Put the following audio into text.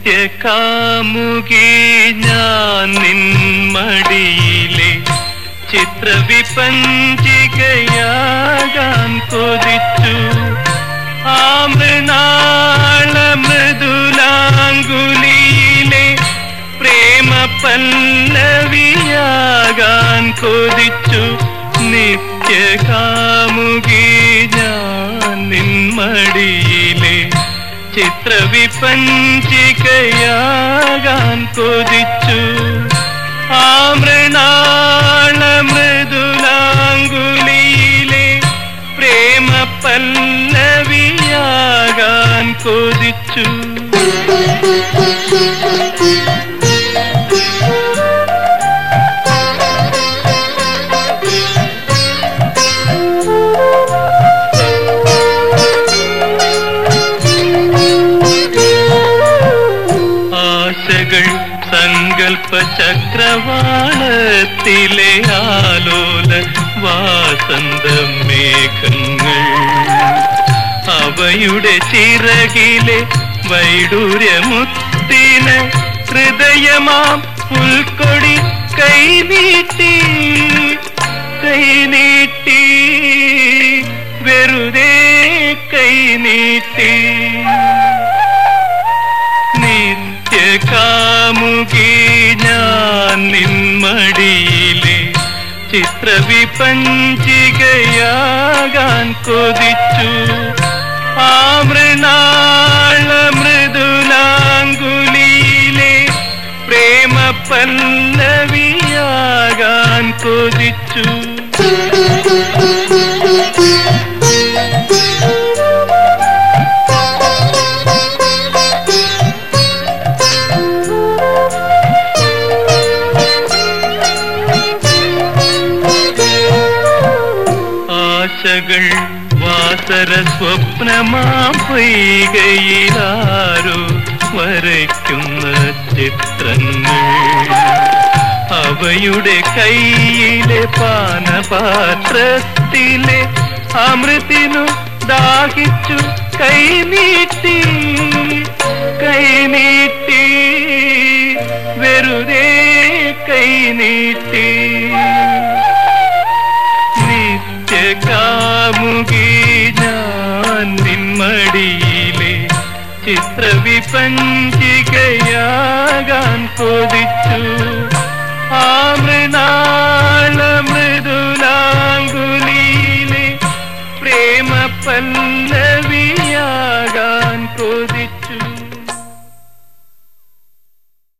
നിത്യകാമുകി ഞാൻ നിന്മടിയിലെ ചിത്രവിപഞ്ചികയാകാൻ കൊതിച്ചു ആമൃനാള മൃദുലാങ്കുലിയിലെ പ്രേമ പല്ലവിയാകാൻ കൊതിച്ചു നിത്യകാമുകി ഞാൻ നിന്മടിയിലെ ചിത്രവിപഞ്ചികയാകാൻ കൊതിച്ചു ആമൃണാള മൃദുലാങ്കുലിയിലെ പ്രേമ പല്ലവിയാകാൻ കൊതിച്ചു ആശകൾ സങ്കൽപ്പ ചക്രവാളത്തിലെ ആലോല വാസന്ത മേഘങ്ങൾ അവയുടെ ചിറകിലെ വൈഡൂര്യമുത്തിന് ഹൃദയമാം പുൽക്കൊടി കൈനീട്ടി കൈനീട്ടി വെറുതെ കൈനീട്ടി നിത്യകാമുകി ഞാൻ നിന്മടിയിലെ ചിത്രവിപഞ്ചികയാകാൻ കൊതിച്ചു ആമൃണാള മൃദുലാങ്കുലിയിലെ പ്രേമ പല്ലവിയാകാൻ കൊതിച്ചു ആശകൾ വാസര സ്വപ്നമാം പൊയ്കയിലാരോ വരയ്ക്കുന്ന ചിത്രങ്ങൾ അവയുടെ കയ്യിലെ പാനപാത്രത്തിലെ അമൃതിനു ദാഹിച്ചു കൈനീട്ടി കൈനീട്ടി വെറുതെ കൈനീട്ടി നിത്യകാമുകി ഞാൻ നിന്മടിയിലെ ചിത്രവിപഞ്ചികയാകാൻ കൊതിച്ചു ആമൃണാള മൃദുലാങ്കുലിയിലെ പ്രേമ പല്ലവി